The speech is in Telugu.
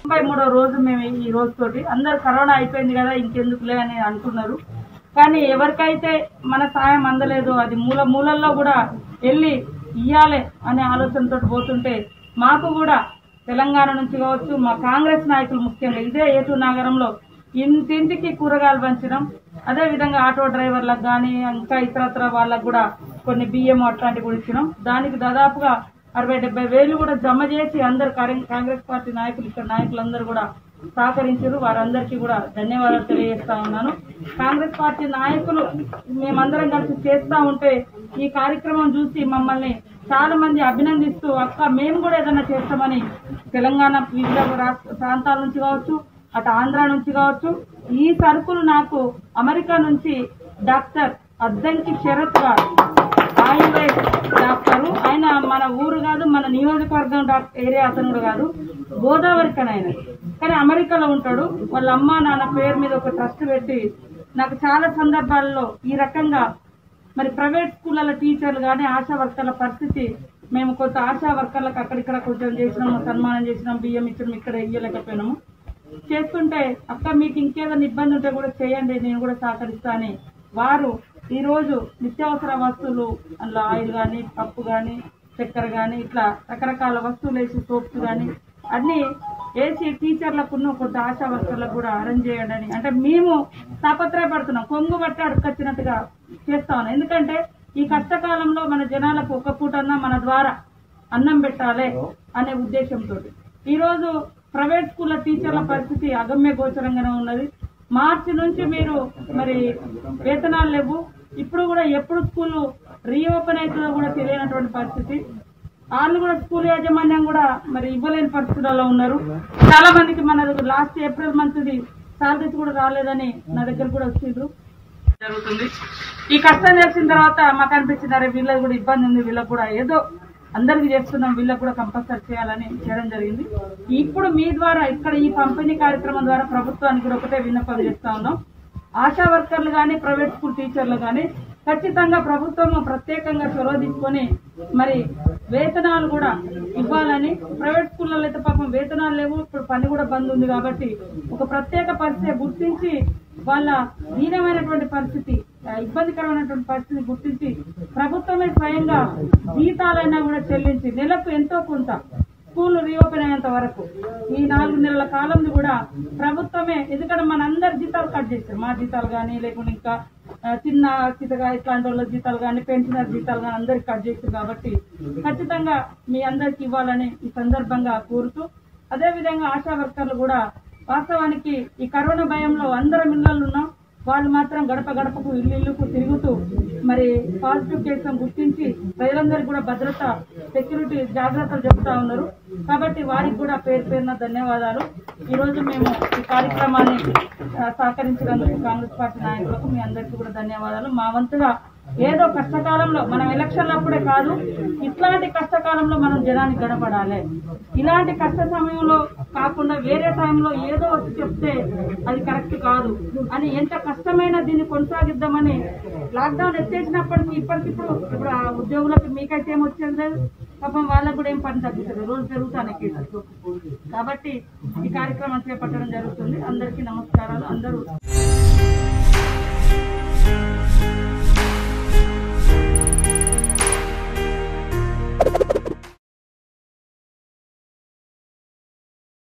ముప్పై మూడో రోజు మేము ఈ రోజుతోటి అందరు కరోనా అయిపోయింది కదా ఇంకెందుకులే అని అంటున్నారు కానీ ఎవరికైతే మన సాయం అందలేదో అది మూల మూలల్లో కూడా వెళ్ళి ఇయ్యాలి అనే ఆలోచనతో పోతుంటే మాకు కూడా తెలంగాణ నుంచి కావచ్చు మా కాంగ్రెస్ నాయకులు ముఖ్యంగా ఇదే ఏటూ నగరంలో ఇంటింటికి కూరగాయలు పంచడం అదే విధంగా ఆటో డ్రైవర్లకు కానీ ఇంకా ఇతరత్ర వాళ్ళకు కూడా కొన్ని బియ్యం అట్లాంటివి కూడా ఇచ్చినాం దానికి దాదాపుగా అరవై డెబ్బై వేలు కూడా జమ చేసి అందరు కాంగ్రెస్ కాంగ్రెస్ పార్టీ నాయకులు ఇక్కడ నాయకులందరూ కూడా సహకరించారు వారందరికీ కూడా ధన్యవాదాలు తెలియజేస్తా ఉన్నాను కాంగ్రెస్ పార్టీ నాయకులు మేమందరం కలిసి చేస్తా ఉంటే ఈ కార్యక్రమం చూసి మమ్మల్ని చాలా మంది అభినందిస్తూ అక్క మేము కూడా ఏదైనా చేస్తామని తెలంగాణ వివిధ రాష్ట్ర ప్రాంతాల నుంచి కావచ్చు అటు ఆంధ్ర నుంచి కావచ్చు ఈ సరుకులు నాకు అమెరికా నుంచి డాక్టర్ అద్దంకి శరత్ గారు ఆయుర్వేద డాక్టరు ఆయన మన ఊరు కాదు మన నియోజకవర్గం డాక్టర్ ఏరియా అతను కూడా కాదు గోదావరి కని ఆయన కానీ అమెరికాలో ఉంటాడు వాళ్ళ అమ్మ నాన్న పేరు మీద ఒక ట్రస్ట్ పెట్టి నాకు చాలా సందర్భాల్లో ఈ రకంగా మరి ప్రైవేట్ స్కూళ్ళ టీచర్లు కానీ ఆశా వర్కర్ల పరిస్థితి మేము కొంత ఆశా వర్కర్లకు అక్కడిక్కడ కొంచెం చేసినాము సన్మానం చేసినాం బియ్యం ఇచ్చినాం ఇక్కడ ఇయ్యలేకపోయినాము చేస్తుంటే అక్క మీకు ఇంకేదైనా ఇబ్బంది ఉంటే కూడా చేయండి నేను కూడా సహకరిస్తా అని వారు ఈ రోజు నిత్యావసర వస్తువులు అందులో ఆయిల్ కానీ పప్పు కానీ చక్కెర కానీ ఇట్లా రకరకాల వస్తువులు వేసి సోప్స్ కానీ అన్ని వేసి టీచర్లకు కొంత ఆశా వర్కర్లకు కూడా అరేంజ్ చేయండి అని అంటే మేము తాపత్రయపడుతున్నాం కొంగు బట్టి అడుకొచ్చినట్టుగా చేస్తా ఉన్నాం ఎందుకంటే ఈ కష్టకాలంలో మన జనాలకు ఒక పూటన్నా మన ద్వారా అన్నం పెట్టాలి అనే ఉద్దేశంతో ఈ రోజు ప్రైవేట్ స్కూళ్ళ టీచర్ల పరిస్థితి అగమ్య గోచరంగానే ఉన్నది మార్చి నుంచి మీరు మరి వేతనాలు లేవు ఇప్పుడు కూడా ఎప్పుడు స్కూల్ రీఓపెన్ అవుతుందో కూడా తెలియనటువంటి పరిస్థితి వాళ్ళు కూడా స్కూల్ యాజమాన్యం కూడా మరి ఇవ్వలేని పరిస్థితులలో ఉన్నారు చాలా మందికి మన last April month the salaries కూడా రాలేదని నా దగ్గర కూడా వచ్చిండ్రు జరుగుతుంది ఈ కష్టం తెలిసిన తర్వాత మాకు అనిపించింది అరే వీళ్ళకి కూడా ఇబ్బంది ఉంది వీళ్ళకి కూడా ఏదో అందరికి చేస్తున్నాం వీళ్ళకి కూడా కంపల్సరీ చేయాలని చేయడం జరిగింది ఇప్పుడు మీ ద్వారా ఇక్కడ ఈ పంపిణీ కార్యక్రమం ద్వారా ప్రభుత్వానికి కూడా ఒకటే విన్నపం చేస్తా ఉన్నాం ఆశా వర్కర్లు కానీ ప్రైవేట్ స్కూల్ టీచర్లు కానీ ఖచ్చితంగా ప్రభుత్వం ప్రత్యేకంగా చొరవ తీసుకొని మరి వేతనాలు కూడా ఇవ్వాలని ప్రైవేట్ స్కూళ్ళలో అయితే పాపం వేతనాలు లేవు ఇప్పుడు పని కూడా బంద్ ఉంది కాబట్టి ఒక ప్రత్యేక పరిస్థితి గుర్తించి వాళ్ళ దీనమైనటువంటి పరిస్థితి ఆ, ఇబ్బందికరమైనటువంటి పరిస్థితిని గుర్తించి ప్రభుత్వమే స్వయంగా జీతాలైనా కూడా చెల్లించి నెలకు ఎంతో కొంత స్కూల్ రీఓపెన్ అయ్యేంత వరకు ఈ నాలుగు నెలల కాలం కూడా ప్రభుత్వమే ఎందుకంటే మన అందరి జీతాలు కట్ చేస్తారు మా జీతాలు కానీ లేకుంటే ఇంకా ఆ, చిన్న చితగా ఇట్లాంటి వాళ్ళ జీతాలు కానీ పెన్షనర్ జీతాలు కానీ అందరికి కట్ చేస్తారు కాబట్టి ఖచ్చితంగా మీ అందరికి ఇవ్వాలని ఈ సందర్భంగా కోరుతూ అదే విధంగా ఆశా వర్కర్లు కూడా వాస్తవానికి ఈ కరోనా భయంలో అందరం ఇళ్లలో ఉన్నాం వాళ్ళు మాత్రం గడప గడపకు ఇల్లు ఇల్లుకు తిరుగుతూ మరి పాజిటివ్ కేసులను గుర్తించి ప్రజలందరికీ కూడా భద్రత సెక్యూరిటీ జాగ్రత్తలు చెప్తా ఉన్నారు కాబట్టి వారికి కూడా పేరు పేరున ధన్యవాదాలు ఈ రోజు మేము ఈ కార్యక్రమాన్ని ఆ, సహకరించినందుకు కాంగ్రెస్ పార్టీ నాయకులకు మీ అందరికీ కూడా ధన్యవాదాలు మా వంతుగా ఏదో కష్టకాలంలో మనం ఎలక్షన్లు అప్పుడే కాదు ఇట్లాంటి కష్టకాలంలో మనం జనానికి గడపడాలి ఇలాంటి కష్ట సమయంలో కాకుండా వేరే టైంలో ఏదో వచ్చి చెప్తే అది కరెక్ట్ కాదు అని ఎంత కష్టమైన దీన్ని కొనసాగిద్దామని లాక్డౌన్ ఎత్తేసినప్పటికీ ఇప్పటికిప్పుడు ఇప్పుడు ఆ ఉద్యోగులకు మీకైతే ఏం వచ్చేది లేదు పాపం వాళ్ళకు కూడా ఏం పని తగ్గుతుంది రోజు పెరుగుతానే కేసులు కాబట్టి ఈ కార్యక్రమం చేపట్టడం జరుగుతుంది అందరికీ నమస్కారాలు అందరూ